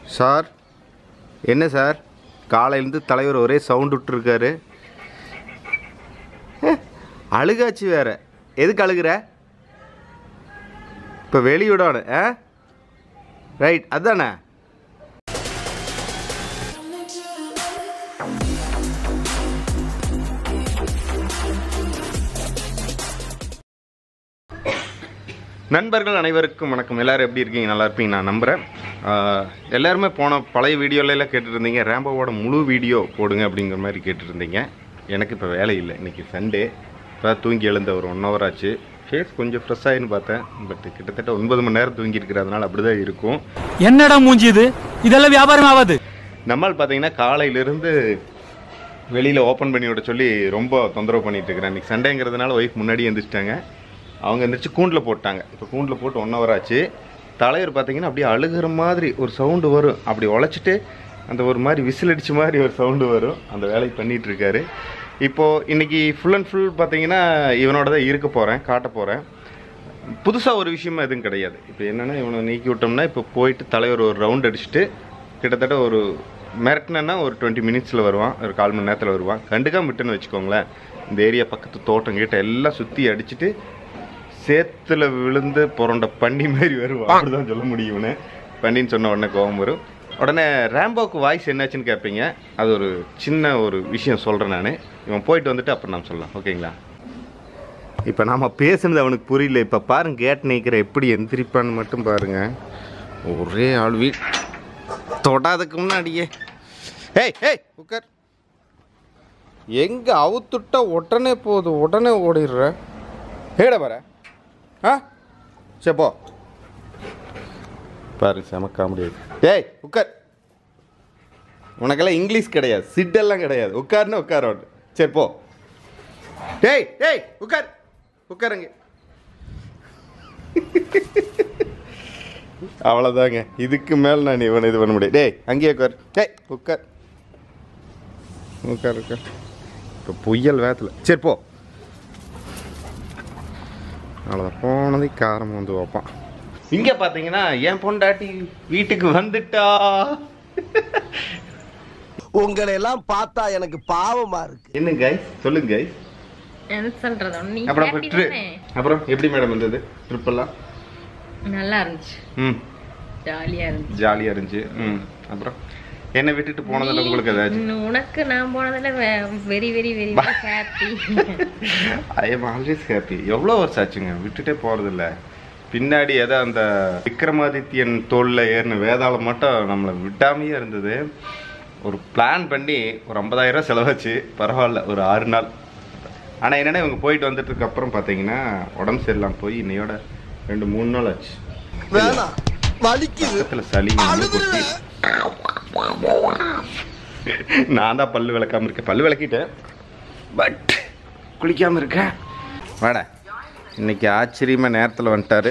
Sir என்ன sir காலையிலேருந்து தலைவர் ஒரே சவுண்ட் விட்டுருக்காரு ஹே, அழுகாச்சு வேற எதுக்கு அழுகுற இப்போ வெளியிடணும் ஆ ரைட் அதானே நண்பர்கள் அனைவருக்கும் வணக்கம் எல்லாரும் எப்படி இருக்கீங்க நல்லா இருப்பீங்க நான் நம்புகிறேன் எல்லாருமே போன பழைய வீடியோல எல்லாம் கேட்டுட்டு இருந்தீங்க ரேம்போவோட முழு வீடியோ போடுங்க அப்படிங்கிற மாதிரி கேட்டுட்டு இருந்தீங்க எனக்கு இப்போ வேலை இல்லை இன்னைக்கு சண்டே இப்போ தூங்கி எழுந்த ஒரு ஒன் ஹவர் ஆச்சு ஃபேஸ் கொஞ்சம் ஃப்ரெஷ் ஆகின்னு பார்த்தேன் பட் கிட்டத்தட்ட ஒன்பது மணி நேரம் தூங்கி இருக்கிறதுனால அப்படி தான் இருக்கும் என்னடா மூஞ்சி இது இதெல்லாம் வியாபாரம் ஆகாது நம்மால் பார்த்தீங்கன்னா காலையிலேருந்து வெளியில் ஓப்பன் பண்ணி விட சொல்லி ரொம்ப தொந்தரவு பண்ணிட்டு இருக்கிறேன் இன்னைக்கு சண்டேங்கிறதுனால ஒய்ஃப் முன்னாடி எந்திரிச்சிட்டாங்க அவங்க எந்திரிச்சு கூண்டில் போட்டாங்க இப்போ கூண்டில் போட்டு ஒன் ஹவர் ஆச்சு தலைவர் பார்த்தீங்கன்னா அப்படியே அழுகிற மாதிரி ஒரு சவுண்டு வரும் அப்படி உழைச்சிட்டு அந்த ஒரு மாதிரி விசில் அடிச்ச மாதிரி ஒரு சவுண்டு வரும் அந்த வேலையை பண்ணிட்டு இருக்காரு இப்போது இன்னைக்கு ஃபுல் அண்ட் ஃபுல் பார்த்தீங்கன்னா இவனோட தான் இருக்க போகிறேன் காட்ட போகிறேன் புதுசாக ஒரு விஷயமா எதுவும் கிடையாது இப்போ என்னென்னா இவனை நீக்கி விட்டோம்னா இப்போ போயிட்டு தலைவர் ஒரு ரவுண்ட் அடிச்சுட்டு கிட்டத்தட்ட ஒரு மிரட்டினா ஒரு டுவெண்ட்டி மினிட்ஸில் வருவான் ஒரு கால் மணி நேரத்தில் வருவான் கண்டுக்காம விட்டுன்னு வச்சுக்கோங்களேன் இந்த ஏரியா பக்கத்து தோட்டம் கிட்ட எல்லாம் சுற்றி அடிச்சுட்டு சேத்துல விழுந்து புரண்ட பண்ணி மாதிரி வருவான் அப்படிதான் சொல்ல முடியும் இவனு பண்ணின்னு சொன்ன உடனே கோபம் வரும் உடனே ரேம்போக்கு வாய்ஸ் என்னாச்சுன்னு கேட்பீங்க அது ஒரு சின்ன ஒரு விஷயம் சொல்கிறேன் நான் இவன் போயிட்டு வந்துட்டு அப்புறம் நான் சொல்லலாம் ஓகேங்களா இப்போ நாம பேசுனது அவனுக்கு புரியல இப்போ பாருங்க கேட் நிற்கிற எப்படி எந்திரிப்பான்னு மட்டும் பாருங்க ஒரே ஆள் வீ தொடாதுக்கு முன்னாடியே ஏய் ஏய் உட்கார் எங்கே அவுத்துட்டா உடனே போகுது உடனே ஓடிடுற ஏட பாரு ஆ சரி போ பாருங்க செம காமெடி ஏய் உட்கார் உனக்கெல்லாம் இங்கிலீஷ் கிடையாது சிட்டெல்லாம் கிடையாது உட்காருன்னு உட்கார சரி போ டேய் டேய் உட்கார் உட்காருங்க அவ்வளோதாங்க இதுக்கு மேலே நான் இவனை இது பண்ண முடியாது டேய் அங்கேயே உட்கார் டேய் உட்கார் உட்கார் உட்கார் இப்போ புயல் வேத்தில் சரி போ அவ்வளோதான் போனதை காரம் வந்து வைப்பான் இங்கே பார்த்தீங்கன்னா என் பொண்டாட்டி வீட்டுக்கு வந்துட்டா உங்களை எல்லாம் பார்த்தா எனக்கு பாவமா இருக்கு என்ன கைஸ் சொல்லுங்க கைஸ் என்ன சொல்றது நீ அப்புறம் happy ட்ரி தானே? அப்புறம் எப்படி மேடம் இருந்தது ட்ரிப்பெல்லாம் நல்லா இருந்துச்சு ம் ஜாலியா இருந்துச்சு ஜாலியாக இருந்துச்சு ம் அப்புறம் என்னை விட்டுட்டு போனதில் உங்களுக்கு ஏதாச்சும் நீ- உனக்கு நான் போனதுல very very very happy I am always happy எவ்வளோ வருஷம் ஆச்சுங்க விட்டுட்டே போகிறதில்ல பின்னாடி ஏதோ அந்த விக்ரமாதித்யன் தோளில் ஏறின வேதாளம் மட்டும் நம்மளை விட்டாமையே இருந்தது ஒரு பிளான் பண்ணி ஒரு 50000 ரூபாய் செலவாச்சு பரவாயில்ல ஒரு ஆறு நாள் ஆனால் என்னென்னா இவங்க போயிட்டு வந்துட்டதுக்கு அப்புறம் பார்த்தீங்கன்னா உடம்பு சரியில்லாம போய் இன்னையோட ரெண்டு மூணு நாள் ஆச்சு வேணாம் வலிக்குது பக்கத்தில் சளி வந்து கொட்டி நான் தான் பல்லு விளக்காம இருக்கேன் பல்லு விளக்கிட்டேன் பட் குளிக்காம இருக்கேன் வாடா இன்னைக்கு ஆச்சரியமா நேரத்தில் வந்துட்டாரு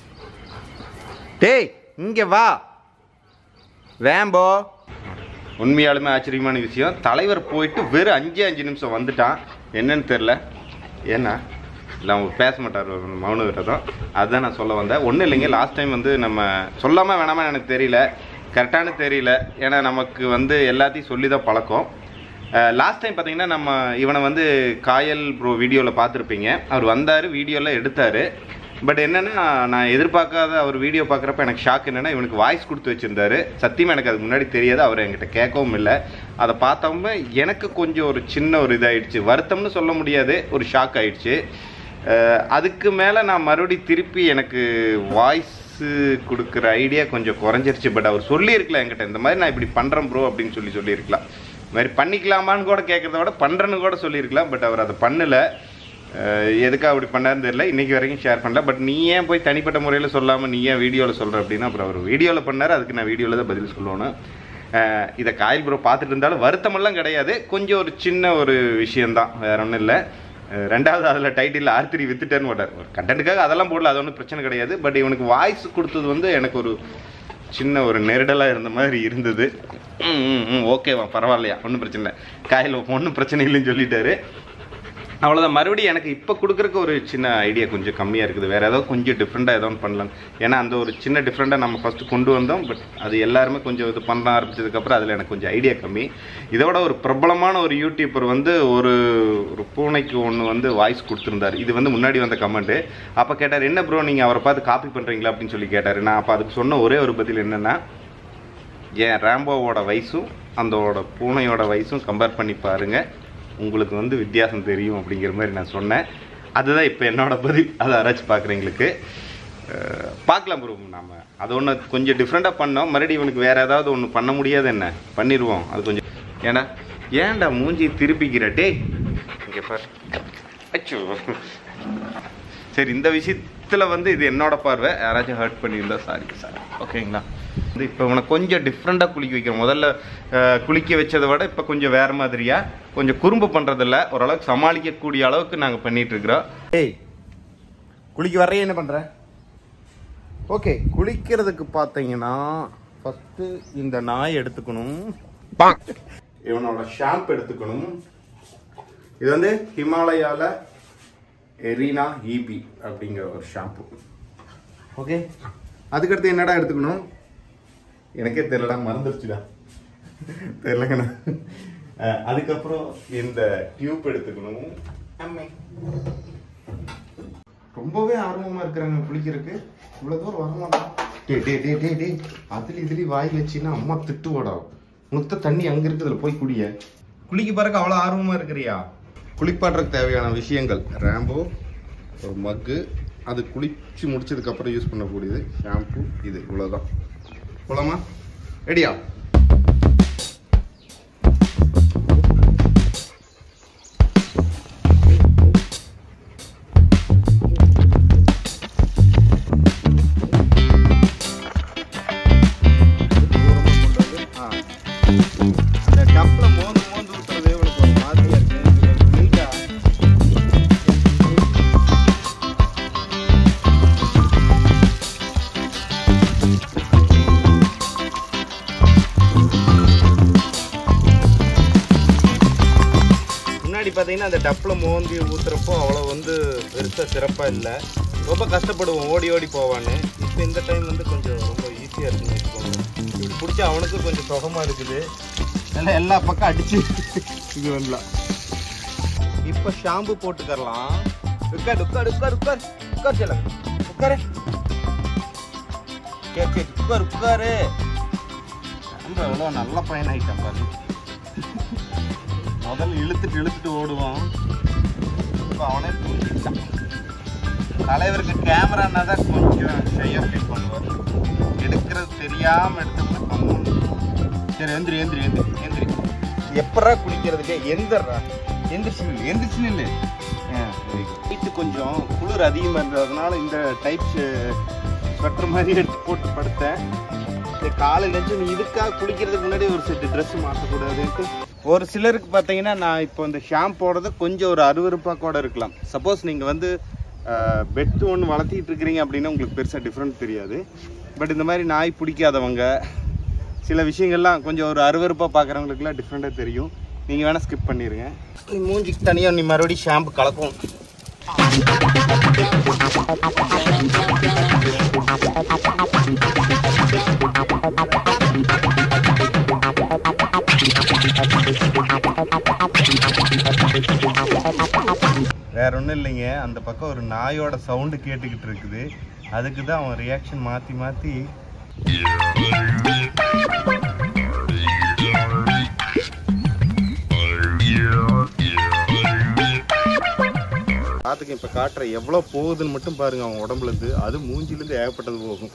டேய் இங்கே வா வேம்போ உண்மையாலுமே ஆச்சரியமான விஷயம் தலைவர் போயிட்டு வெறும் அஞ்சு அஞ்சு நிமிஷம் வந்துட்டான் என்னன்னு தெரில ஏன்னா இல்லை அவங்க பேச மாட்டார் ஒரு மௌன விரதம் அதுதான் நான் சொல்ல வந்தேன் ஒன்றும் இல்லைங்க லாஸ்ட் டைம் வந்து நம்ம சொல்லாமல் வேணாமா எனக்கு தெரியல கரெக்டானு தெரியல ஏன்னா நமக்கு வந்து எல்லாத்தையும் சொல்லி தான் பழக்கம் லாஸ்ட் டைம் பார்த்தீங்கன்னா நம்ம இவனை வந்து காயல் ப்ரோ வீடியோவில் பார்த்துருப்பீங்க அவர் வந்தார் வீடியோவில் எடுத்தார் பட் என்னன்னா நான் எதிர்பார்க்காத அவர் வீடியோ பார்க்குறப்ப எனக்கு ஷாக் என்னன்னா இவனுக்கு வாய்ஸ் கொடுத்து வச்சிருந்தாரு சத்தியமாக எனக்கு அதுக்கு முன்னாடி தெரியாது அவர் என்கிட்ட கேட்கவும் இல்லை அதை பார்த்தவங்க எனக்கு கொஞ்சம் ஒரு சின்ன ஒரு இதாயிடுச்சு வருத்தம்னு சொல்ல முடியாது ஒரு ஷாக் ஆயிடுச்சு அஹ் அதுக்கு மேலே நான் மறுபடி திருப்பி எனக்கு வாய்ஸ் கொடுக்குற ஐடியா கொஞ்சம் குறைஞ்சிருச்சு பட் அவர் சொல்லியிருக்கலாம் என்கிட்ட இந்த மாதிரி நான் இப்படி பண்ணுறேன் ப்ரோ அப்படின்னு சொல்லி சொல்லியிருக்கலாம் இந்த மாதிரி பண்ணிக்கலாமான்னு கூட கேட்குறத விட பண்ணுறேன்னு கூட சொல்லியிருக்கலாம் பட் அவர் அதை பண்ணலை அஹ் எதுக்காக அப்படி பண்ணாருன்னு தெரியல இன்னைக்கு வரைக்கும் ஷேர் பண்ணல பட் நீ ஏன் போய் தனிப்பட்ட முறையில் சொல்லாமல் நீ ஏன் வீடியோவில் சொல்கிற அப்படின்னா அப்புறம் அவர் வீடியோவில் பண்ணார் அதுக்கு நான் வீடியோவில் தான் பதில் சொல்லணும் அஹ் இதை காயல் ப்ரோ பார்த்துட்டு இருந்தாலும் வருத்தமெல்லாம் கிடையாது கொஞ்சம் ஒரு சின்ன ஒரு விஷயம்தான் வேற ஒன்றும் இல்லை அஹ் ரெண்டாவது அதில் டைட்டில் ஆர்த்திரி வித்துட்டேன்னு போட்டார் ஒரு கண்டென்ட்டுக்காக அதெல்லாம் போடல அது ஒன்றும் பிரச்சனை கிடையாது பட் இவனுக்கு வாய்ஸ் கொடுத்தது வந்து எனக்கு ஒரு சின்ன ஒரு நெருடலாக இருந்த மாதிரி இருந்தது ம் ம் ம் ஓகேவா பரவாயில்லையா ஒன்றும் பிரச்சனை இல்லை காயில் ஒன்றும் பிரச்சனை இல்லைன்னு சொல்லிட்டாரு அவ்வளோதான் மறுபடியும் எனக்கு இப்போ கொடுக்குறக்கு ஒரு சின்ன ஐடியா கொஞ்சம் கம்மியாக இருக்குது வேறு ஏதோ கொஞ்சம் டிஃப்ரெண்ட்டாக ஏதோ ஒன்று பண்ணலாம் ஏன்னா அந்த ஒரு சின்ன டிஃப்ரெண்ட்டாக நம்ம ஃபஸ்ட்டு கொண்டு வந்தோம் பட் அது எல்லாருமே கொஞ்சம் இது பண்ண ஆரம்பிச்சதுக்கப்புறம் அதில் எனக்கு கொஞ்சம் ஐடியா கம்மி இதோட ஒரு பிரபலமான ஒரு யூடியூபர் வந்து ஒரு ஒரு பூனைக்கு ஒன்று வந்து வாய்ஸ் கொடுத்துருந்தார் இது வந்து முன்னாடி வந்த கமெண்ட்டு அப்போ கேட்டார் என்ன ப்ரோ நீங்கள் அவரை பார்த்து காப்பி பண்ணுறீங்களா அப்படின்னு சொல்லி கேட்டார் நான் அப்போ அதுக்கு சொன்ன ஒரே ஒரு பதில் என்னென்னா என் ரேம்போவோட வயசும் அந்தோட பூனையோட வயசும் கம்பேர் பண்ணி பாருங்கள் உங்களுக்கு வந்து வித்தியாசம் தெரியும் அப்படிங்கிற மாதிரி நான் சொன்னேன் அதுதான் இப்போ என்னோட பதில் அதை அரைச்சி பார்க்குறீங்களுக்கு பார்க்கலாம் ப்ரோ நாம அது ஒன்று கொஞ்சம் டிஃப்ரெண்ட்டாக பண்ணோம் மறுபடியும் இவனுக்கு வேறு ஏதாவது ஒன்று பண்ண முடியாது என்ன பண்ணிடுவோம் அது கொஞ்சம் ஏன்டா ஏன்டா மூஞ்சி திருப்பிக்கிற டேய் இங்கே பார் அச்சோ சரி இந்த விஷயத்தில் வந்து இது என்னோட பார்வை யாராச்சும் ஹர்ட் பண்ணியிருந்தா சாரி சார் ஓகேங்களா வந்து இப்போ உனக்கு கொஞ்சம் டிஃப்ரெண்ட்டாக குளிக்க வைக்கிறேன் முதல்ல அஹ், குளிக்க வச்சதை விட இப்போ கொஞ்சம் வேறு மாதிரியா கொஞ்சம் குறும்பு பண்ணுறதில்ல ஓரளவுக்கு சமாளிக்கக்கூடிய அளவுக்கு நாங்கள் பண்ணிட்டு இருக்கிறோம் ஏய் குளிக்க வரைய என்ன பண்ணுற ஓகே குளிக்கிறதுக்கு பார்த்தீங்கன்னா ஃபஸ்ட்டு இந்த நாய் எடுத்துக்கணும் இவனோட ஷாம்பு எடுத்துக்கணும் இது வந்து ஹிமாலயால எரினா ஈபி அப்படிங்கிற ஒரு ஷாம்பு ஓகே அதுக்கடுத்து என்னடா எடுத்துக்கணும் எனக்கே தெரியலடா மறந்துருச்சுடா தெரியலங்கண்ணா அஹ், அதுக்கப்புறம் இந்த டியூப் எடுத்துக்கணும் அம்மே. ரொம்பவே ஆர்வமா இருக்கிறாங்க குளிக்கிறதுக்கு இவ்வளவு தூரம் வரமாட்டா டே டே டே டே டே அதுல இதுலயும் வாய் வச்சுன்னா அம்மா திட்டுவாடா உனக்கு தான் தண்ணி அங்க இருக்குதுல போய் குடிய குளிக்க பிறகு அவ்வளவு ஆர்வமா இருக்கிறியா குளிப்பாட்டுறதுக்கு தேவையான விஷயங்கள் ரேம்போ ஒரு மக்கு அது குளிச்சு முடிச்சதுக்கு அப்புறம் யூஸ் பண்ணக்கூடியது ஷாம்பு இது இவ்வளவுதான் போலாமா ரெடியா அந்த டப்ல மோந்து மோந்து ஊத்துறது இவனுக்கு ஒரு மாதிரியா இருக்கு நீட்டா முன்னாடி பார்த்தீங்கன்னா அந்த டப்பில் மோந்தி ஊத்துறப்போ அவ்வளோ வந்து பெருசாக சிறப்பாக இல்லை ரொம்ப கஷ்டப்படுவோம் ஓடி ஓடி போவான்னு இப்போ இந்த டைம் வந்து கொஞ்சம் ரொம்ப ஈஸியாக இருக்குன்னு வச்சுக்கோங்க இப்படி பிடிச்சா அவனுக்கும் கொஞ்சம் சுகமாக இருக்குது எல்லாம் எல்லா பக்கம் அடிச்சு இது வரலாம் இப்போ ஷாம்பு போட்டுக்கரலாம் உட்கார் உட்கார் உட்கார் உட்கார் உட்கார் செல்ல உட்காரு சரி சரி உட்கார் உட்காரு ரொம்ப எவ்வளோ நல்ல பையன் ஆகிட்டான் பாரு முதல்ல இழுத்துட்டு இழுத்துட்டு ஓடுவான் இப்போ அவனே புரிஞ்சுக்கிட்டான் தலைவருக்கு கேமரானா தான் கொஞ்சம் ஷையாக ஃபீல் பண்ணுவார் எடுக்கிறது தெரியாமல் எடுத்தோம்னா பண்ணுவோம் சரி எந்திரி எந்திரி எந்திரி எந்திரி எப்படா குளிக்கிறதுக்கு எந்திரா எந்திரிச்சு நில்லு எந்திரிச்சு நில்லு வீட்டு கொஞ்சம் குளிர் அதிகமாக இருந்ததுனால இந்த டைப்ஸ் ஸ்வெட்டர் மாதிரி எடுத்து போட்டு படுத்தேன் இந்த காலையில இருந்து நீ இதுக்காக குளிக்கிறதுக்கு முன்னாடி ஒரு செட்டு ட்ரெஸ் மாற்றக்கூடாதுன்ட்டு ஒரு சிலருக்கு பார்த்தீங்கன்னா நான் இப்போ இந்த ஷாம்போடது கொஞ்சம் ஒரு அருவருப்பாக கூட இருக்கலாம் சப்போஸ் நீங்கள் வந்து பெட்டு ஒன்று வளர்த்திட்டு இருக்கிறீங்க அப்படின்னா உங்களுக்கு பெருசாக டிஃப்ரெண்ட் தெரியாது பட் இந்த மாதிரி நாய் பிடிக்காதவங்க சில விஷயங்கள்லாம் கொஞ்சம் ஒரு அருவருப்பாக பார்க்குறவங்களுக்குலாம் டிஃப்ரெண்ட்டாக தெரியும் நீங்கள் வேணால் ஸ்கிப் பண்ணிடுங்க நீ மூஞ்சிக்கு தனியாக நீ மறுபடியும் ஷாம்பு கலக்கும் வேற ஒன்றும் இல்லைங்க அந்த பக்கம் ஒரு நாயோட சவுண்டு கேட்டுக்கிட்டு இருக்குது அதுக்கு தான் அவன் ரியாக்ஷன் மாற்றி மாற்றி பார்த்துக்க இப்போ காட்டுற எவ்வளோ போகுதுன்னு மட்டும் பாருங்க அவன் உடம்புல இருந்து அது மூஞ்சிலேருந்து ஏகப்பட்டது போகும்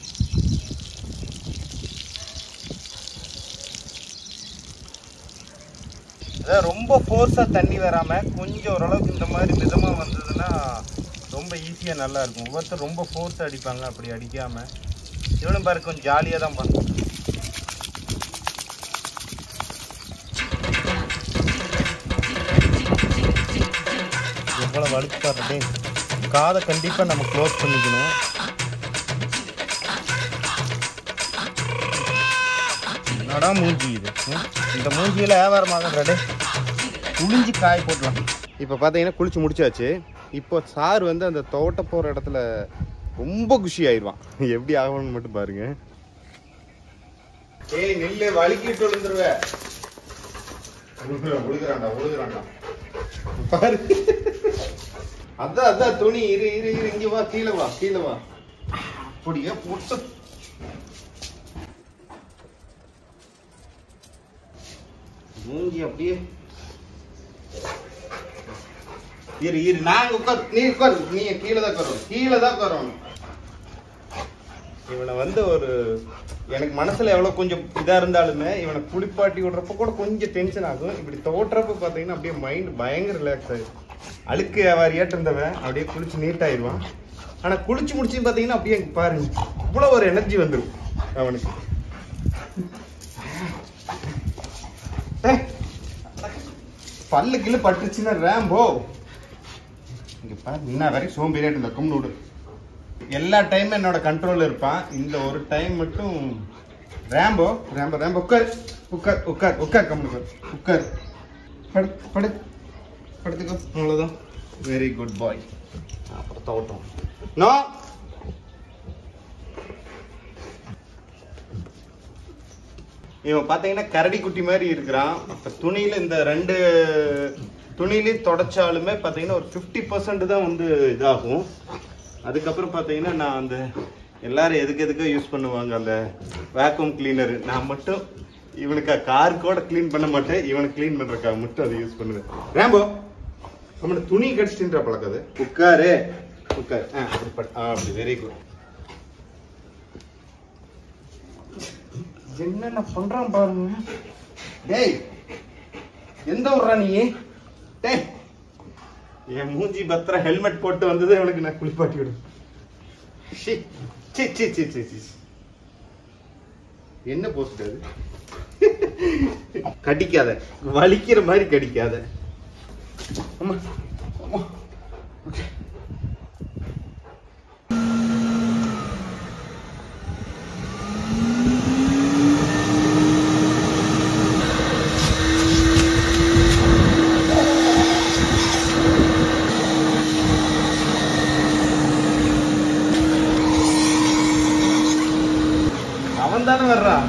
அதான் ரொம்ப ஃபோர்ஸாக தண்ணி வராமல் கொஞ்சம் ஓரளவுக்கு இந்த மாதிரி மிதமாக வந்ததுன்னா ரொம்ப ஈஸியாக நல்லா இருக்கும் ஒவ்வொருத்தர் ரொம்ப ஃபோர்ஸ் அடிப்பாங்க அப்படி அடிக்காமல் இவனும் பாரு கொஞ்சம் ஜாலியாக தான் பண்ணும் எவ்வளோ வலிச்சு பாருடே காதை கண்டிப்பாக நம்ம க்ளோஸ் பண்ணிக்கணும் என்னடா மூஞ்சி இது ம்? இந்த மூஞ்சியில் வியாபாரம் ஆகுறடே குளிஞ்சு காய போடலாம் இப்போ பார்த்தீங்கன்னா குளிச்சு முடிச்சாச்சு இப்போ சார் வந்து அந்த தோட்ட போகிற இடத்துல ரொம்ப குஷி ஆயிடுவான் எப்படி ஆகணும்னு மட்டும் பாருங்க ஏய் நெல்லு வலிக்கிட்டு விழுந்துருவ உழுகுறான்டா உழுகுறான்டா பாரு அதான் அதான் துணி இரு இரு இரு இங்க வா கீழே வா கீழே வா அப்படியே போட்டு மூஞ்சி அப்படியே இரு இரு நாங்க உட்கார் நீ உட்கார் நீ கீழே தான் உட்காரணும் கீழே தான் உட்காரணும் இவனை வந்து ஒரு எனக்கு மனசுல எவ்வளவு கொஞ்சம் இதா இருந்தாலுமே இவனை குளிப்பாட்டி விடுறப்ப கூட கொஞ்சம் டென்ஷன் ஆகும் இப்படி தோற்றப்ப பாத்தீங்கன்னா அப்படியே மைண்ட் பயங்கர ரிலாக்ஸ் ஆயிடும் அழுக்கு வாரியாட்டு இருந்தவன் அப்படியே குளிச்சு நீட் ஆயிடுவான் ஆனா குளிச்சு முடிச்சு பாத்தீங்கன்னா அப்படியே இங்க பாருங்க இவ்வளவு ஒரு எனர்ஜி வந்துடும் அவனுக்கு ஏய், பல்லு கில்லு பட்டுச்சுன்னா ரேம்போ இங்க பாரு இன்ன வரைக்கும் சோம்பேறியாட்டு இந்த கும்பிடு விடு எல்லா டைமும் என்னோட கண்ட்ரோல் இருப்பான் இந்த ஒரு டைம் மட்டும் ரேம்போ ரேம்போ ரேம்போ உட்கார் உட்கார் உட்கார் உட்கார் கம்முனு உட்கார் படு படு படுத்துக்கோ அவ்வளோதான் வெரி குட் பாய் அப்புறம் தோட்டம் நோ இவன் பார்த்தீங்கன்னா கரடி குட்டி மாதிரி இருக்கிறான் இப்போ துணியில் இந்த ரெண்டு துணியிலையும் தொடச்சாலுமே பார்த்தீங்கன்னா ஒரு ஃபிஃப்டி பர்சன்ட் தான் வந்து இதாகும் அதுக்கப்புறம் பார்த்தீங்கன்னா நான் அந்த எல்லாரும் எதுக்கு எதுக்கோ யூஸ் பண்ணுவாங்க அந்த வேக்யூம் கிளீனர் நான் மட்டும் இவனுக்கு கார் கூட க்ளீன் பண்ண மாட்டேன் இவனுக்கு க்ளீன் பண்றதுக்காக மட்டும் அதை யூஸ் பண்ணுவேன் ரேம்போ நம்மள துணி கடிச்சிட்டுன்ற பழக்கம் அது உட்காரு உட்காரு ஆ அப்படி பட் ஆ அப்படி வெரி குட் என்னென்ன பண்றான் பாருங்க டேய் எந்த ஊர்ரா நீ டேய் என் மூஞ்சி பத்திர ஹெல்மெட் போட்டு வந்தது இவனுக்கு நான் குளிப்பாட்டி விடு ஷி, சி சி சி சி சி என்ன போஸ்ட் அது கடிக்காத வலிக்கிற மாதிரி கடிக்காத அம்மா அம்மா ஓகே அவன் தானே வர்றான்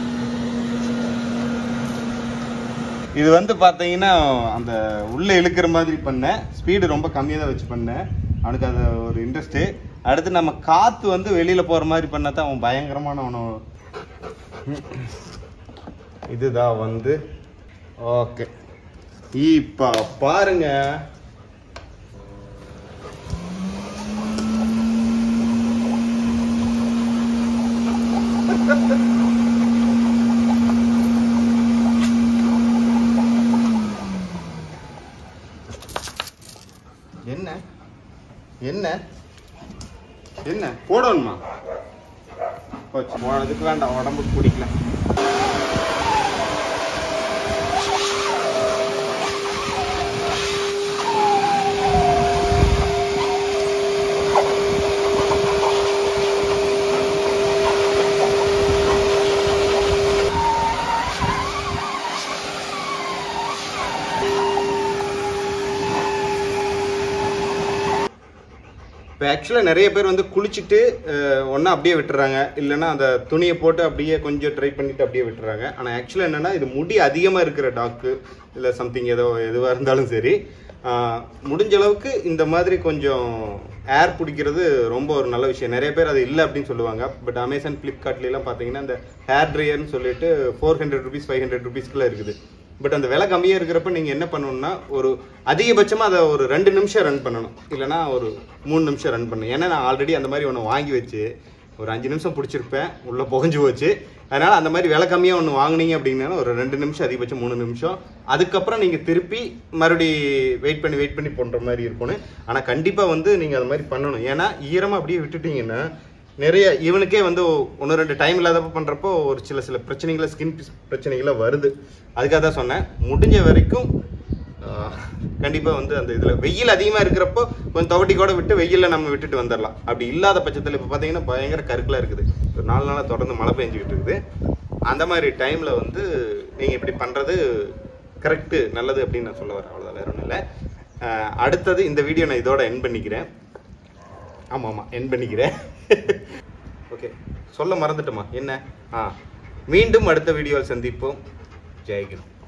இது வந்து பார்த்தீங்கன்னா அந்த உள்ள இழுக்கிற மாதிரி பண்ணேன் ஸ்பீடு ரொம்ப கம்மியாக தான் வச்சு பண்ணேன் அவனுக்கு அது ஒரு இன்ட்ரெஸ்ட்டு அடுத்து நம்ம காற்று வந்து வெளியில் போகிற மாதிரி பண்ணா தான் அவன் பயங்கரமான அவனை இதுதான் வந்து ஓகே இப்போ பாருங்க என்ன என்ன என்ன போடணுமா போச்சு போனதுக்கு வேண்டாம் உடம்புக்கு பிடிக்கல இப்போ ஆக்சுவலாக நிறைய பேர் வந்து குளிச்சுட்டு ஒன்றா அப்படியே விட்டுறாங்க இல்லைன்னா அந்த துணியை போட்டு அப்படியே கொஞ்சம் ட்ரை பண்ணிட்டு அப்படியே விட்டுறாங்க ஆனால் ஆக்சுவலாக என்னென்னா இது முடி அதிகமாக இருக்கிற டாக்கு இல்லை சம்திங் ஏதோ எதுவாக இருந்தாலும் சரி அஹ், முடிஞ்ச அளவுக்கு இந்த மாதிரி கொஞ்சம் ஏர் பிடிக்கிறது ரொம்ப ஒரு நல்ல விஷயம் நிறைய பேர் அது இல்லை அப்படின்னு சொல்லுவாங்க பட் அமேசான் ஃப்ளிப்கார்ட்லாம் பார்த்தீங்கன்னா இந்த ஹேர் ட்ரையர்னு சொல்லிட்டு four hundred rupees five hundred ருபீஸ்க்குள்ள இருக்குது பட் அந்த விலை கம்மியாக இருக்கிறப்ப நீங்கள் என்ன பண்ணணும்னா ஒரு அதிகபட்சமாக அதை ஒரு ரெண்டு நிமிஷம் ரன் பண்ணணும் இல்லைனா ஒரு மூணு நிமிஷம் ரன் பண்ணணும் ஏன்னா நான் ஆல்ரெடி அந்த மாதிரி ஒன்று வாங்கி வச்சு ஒரு அஞ்சு நிமிஷம் பிடிச்சிருப்பேன் உள்ளே புகஞ்சு போச்சு அதனால் அந்த மாதிரி விலை கம்மியாக ஒன்று வாங்குனீங்க அப்படின்னா ஒரு ரெண்டு நிமிஷம் அதிகபட்சம் மூணு நிமிஷம் அதுக்கப்புறம் நீங்கள் திருப்பி மறுபடி வெயிட் பண்ணி வெயிட் பண்ணி பண்ணுற மாதிரி இருக்கணும் ஆனால் கண்டிப்பாக வந்து நீங்கள் அது மாதிரி பண்ணணும் ஏன்னா ஈரமாக அப்படியே விட்டுட்டீங்கன்னா நிறைய இவனுக்கே வந்து ஒன்று ரெண்டு டைம் இல்லாதப்ப பண்ணுறப்போ ஒரு சில சில பிரச்சனைகளை ஸ்கின் பிரச்சனைகளை வருது அதுக்காக தான் சொன்னேன் முடிஞ்ச வரைக்கும் கண்டிப்பாக வந்து அந்த இதில் வெயில் அதிகமாக இருக்கிறப்போ கொஞ்சம் துவட்டி கூட விட்டு வெயிலில் நம்ம விட்டுட்டு வந்துடலாம் அப்படி இல்லாத பட்சத்தில் இப்போ பார்த்தீங்கன்னா பயங்கர கருக்கலாக இருக்குது ஒரு நாலு நாளாக தொடர்ந்து மழை பெஞ்சிக்கிட்டு இருக்குது அந்த மாதிரி டைமில் வந்து நீங்கள் இப்படி பண்ணுறது கரெக்டு நல்லது அப்படின்னு நான் சொல்ல வரேன் அவ்வளோதான் வேற ஒன்றும் இல்லை அஹ், அடுத்தது இந்த வீடியோ நான் இதோட என் பண்ணிக்கிறேன் ஆமாம் ஆமாம் என் பண்ணிக்கிறேன் ஓகே சொல்ல மறந்துட்டோமா என்ன ஆ மீண்டும் அடுத்த வீடியோவில் சந்திப்போம் ஜெயகிரும்